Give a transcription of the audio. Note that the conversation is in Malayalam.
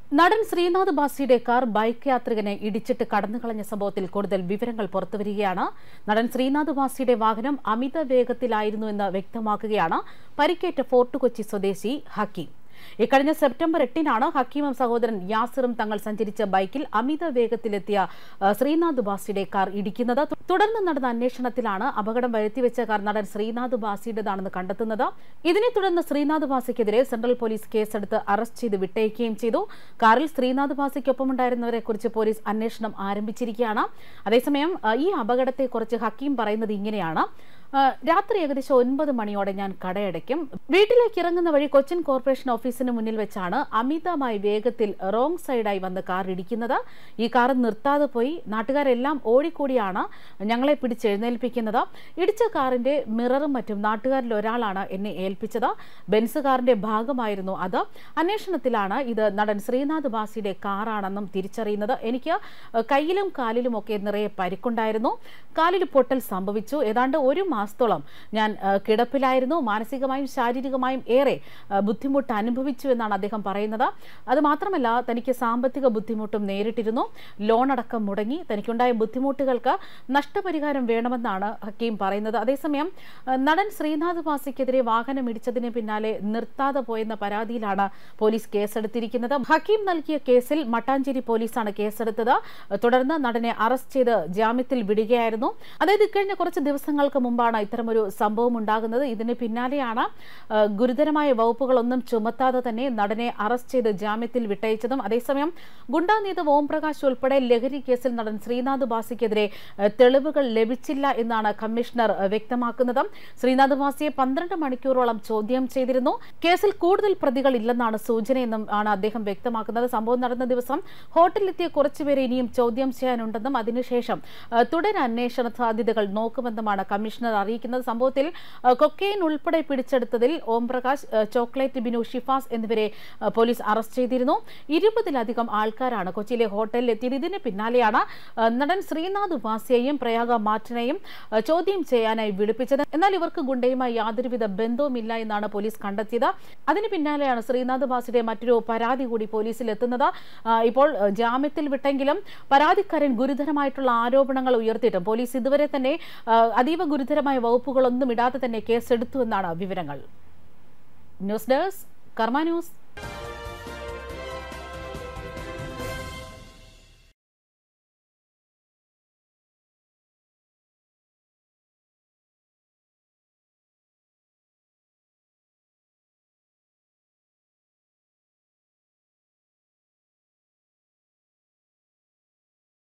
നടൻ ശ്രീനാഥ് ബാസിയുടെ കാർ ബൈക്ക് യാത്രികനെ ഇടിച്ചിട്ട് കടന്നുകളഞ്ഞ സംഭവത്തിൽ കൂടുതൽ വിവരങ്ങൾ പുറത്തുവരികയാണ് നടൻ ശ്രീനാഥ് ബാസിയുടെ വാഹനം അമിത വേഗത്തിലായിരുന്നുവെന്ന് വ്യക്തമാക്കുകയാണ് പരിക്കേറ്റ ഫോർട്ട് കൊച്ചി സ്വദേശി ഹക്കീം ഇക്കഴിഞ്ഞ സെപ്റ്റംബർ എട്ടിനാണ് ഹക്കീമും സഹോദരൻ യാസിറും തങ്ങൾ സഞ്ചരിച്ച ബൈക്കിൽ അമിത വേഗത്തിലെത്തിയ ആ, ശ്രീനാഥ് ബാസിയുടെ കാർ ഇടിക്കുന്നത് തുടർന്ന് നടന്ന അന്വേഷണത്തിലാണ് അപകടം വരുത്തിവെച്ച കാർ നടൻ ശ്രീനാഥ് ബാസിയുടേതാണെന്ന് കണ്ടെത്തുന്നത് ഇതിനെ തുടർന്ന് ശ്രീനാഥ് ബാസിക്കെതിരെ സെൻട്രൽ പോലീസ് കേസെടുത്ത് അറസ്റ്റ് ചെയ്ത് വിട്ടയക്കുകയും ചെയ്തു കാറിൽ ശ്രീനാഥ് ബാസിക്കൊപ്പമുണ്ടായിരുന്നവരെ കുറിച്ച് പോലീസ് അന്വേഷണം ആരംഭിച്ചിരിക്കുകയാണ് അതേസമയം ആ, ഈ അപകടത്തെക്കുറിച്ച് ഹക്കീം പറയുന്നത് ഇങ്ങനെയാണ് ആ, രാത്രി ഏകദേശം ഒൻപത് മണിയോടെ ഞാൻ കടയടയ്ക്കും വീട്ടിലേക്ക് ഇറങ്ങുന്ന വഴി കൊച്ചിൻ കോർപ്പറേഷൻ ഓഫീസിന് മുന്നിൽ വെച്ചാണ് അമിതമായി വേഗത്തിൽ റോങ് സൈഡായി വന്ന് കാർ ഇടിക്കുന്നത് ഈ കാർ നിർത്താതെ പോയി നാട്ടുകാരെല്ലാം ഓടിക്കൂടിയാണ് ഞങ്ങളെ പിടിച്ചെഴുന്നേൽപ്പിക്കുന്നത് ഇടിച്ച കാറിന്റെ മിററും മറ്റും നാട്ടുകാരിൽ ഒരാളാണ് എന്നെ ഏൽപ്പിച്ചത് ബെൻസ് കാറിന്റെ ഭാഗമായിരുന്നു അത് അന്വേഷണത്തിലാണ് ഇത് നടൻ ശ്രീനാഥ് ബാസിയുടെ കാറാണെന്നും തിരിച്ചറിയുന്നത് എനിക്ക് കയ്യിലും കാലിലും ഒക്കെ നിറയെ പരിക്കുണ്ടായിരുന്നു കാലിൽ പൊട്ടൽ സംഭവിച്ചു ഏതാണ്ട് ഒരു മാസത്തോളം ഞാൻ ആ, കിടപ്പിലായിരുന്നു മാനസികമായും ശാരീരികമായും ഏറെ ആ, ബുദ്ധിമുട്ട് അനുഭവിച്ചു എന്നാണ് അദ്ദേഹം പറയുന്നത് അത് മാത്രമല്ല തനിക്ക് സാമ്പത്തിക ബുദ്ധിമുട്ടും നേരിട്ടിരുന്നു ലോൺ അടക്കം മുടങ്ങി തനിക്കുണ്ടായ ബുദ്ധിമുട്ടുകൾക്ക് നഷ്ടപരിഹാരം വേണമെന്നാണ് ഹക്കീം പറയുന്നത് അതേസമയം ആ, നടൻ ശ്രീനാഥ് വാസിക്കെതിരെ വാഹനം ഇടിച്ചതിന് പിന്നാലെ നിർത്താതെ പോയെന്ന പരാതിയിലാണ് പോലീസ് കേസെടുത്തിരിക്കുന്നത് ഹക്കീം നൽകിയ കേസിൽ മട്ടാഞ്ചേരി പോലീസാണ് കേസെടുത്തത് തുടർന്ന് നടനെ അറസ്റ്റ് ചെയ്ത് ജാമ്യത്തിൽ വിടുകയായിരുന്നു അതായത് ഇക്കഴിഞ്ഞ കുറച്ച് ദിവസങ്ങൾക്ക് മുമ്പാണ് ഇത്തരമൊരു സംഭവം ഉണ്ടാകുന്നത് ഇതിന് പിന്നാലെയാണ് ആ, ഗുരുതരമായ വകുപ്പുകളൊന്നും ചുമത്താതെ തന്നെ നടനെ അറസ്റ്റ് ചെയ്ത് ജാമ്യത്തിൽ വിട്ടയച്ചതും അതേസമയം ഗുണ്ടാ നേതാവ് ഓംപ്രകാശ് ഉൾപ്പെടെ ലഹരി കേസിൽ നടൻ ശ്രീനാഥ് ബാസിക്കെതിരെ ആ, തെളിവുകൾ ലഭിച്ചില്ല എന്നാണ് കമ്മീഷണർ ആ, വ്യക്തമാക്കുന്നത് ശ്രീനാഥ് ബാസിയെ പന്ത്രണ്ട് മണിക്കൂറോളം ചോദ്യം ചെയ്തിരുന്നു കേസിൽ കൂടുതൽ പ്രതികൾ ഇല്ലെന്നാണ് സൂചനയെന്നും ആണ് അദ്ദേഹം വ്യക്തമാക്കുന്നത് സംഭവം നടന്ന ദിവസം ഹോട്ടലിലെത്തിയ കുറച്ചുപേരെ ഇനിയും ചോദ്യം ചെയ്യാനുണ്ടെന്നും അതിനുശേഷം ആ, തുടരന്വേഷണ സാധ്യതകൾ നോക്കുമെന്നുമാണ് കമ്മീഷണർ അറിയിക്കുന്നത് സംഭവത്തിൽ ആ, കൊക്കെയിൻ ഉൾപ്പെടെ പിടിച്ചെടുത്തതിൽ ഓംപ്രകാശ് ആ, ചോക്ലേറ്റ് ബിനു ഷിഫാസ് എന്നിവരെ ആ, പോലീസ് അറസ്റ്റ് ചെയ്തിരുന്നു ഇരുപതിലധികം ആൾക്കാരാണ് കൊച്ചിയിലെ ഹോട്ടലിൽ എത്തിയത് ഇതിന് പിന്നാലെയാണ് ആ, നടൻ ശ്രീനാഥ് വാസിയെയും പ്രയാഗ മാറ്റനെയും ആ, ചോദ്യം ചെയ്യാനായി വിളിപ്പിച്ചത് എന്നാൽ ഇവർക്ക് ഗുണ്ടയുമായി യാതൊരുവിധ ബന്ധവുമില്ല എന്നാണ് പോലീസ് കണ്ടെത്തിയത് അതിന് പിന്നാലെയാണ് ശ്രീനാഥ് ബാസിയുടെ മറ്റൊരു പരാതി കൂടി പോലീസിൽ എത്തുന്നത് ആ, ഇപ്പോൾ ആ, ജാമ്യത്തിൽ വിട്ടെങ്കിലും പരാതിക്കാരൻ ഗുരുതരമായിട്ടുള്ള ആരോപണങ്ങൾ ഉയർത്തിയിട്ടും പോലീസ് ഇതുവരെ തന്നെ ആ, അതീവ ഗുരുതരമായ വകുപ്പുകളൊന്നും ഇടാതെ തന്നെ കേസെടുത്തു എന്നാണ് വിവരങ്ങൾ ന്യൂസ് ഡെസ്ക് കർമ്മ ന്യൂസ്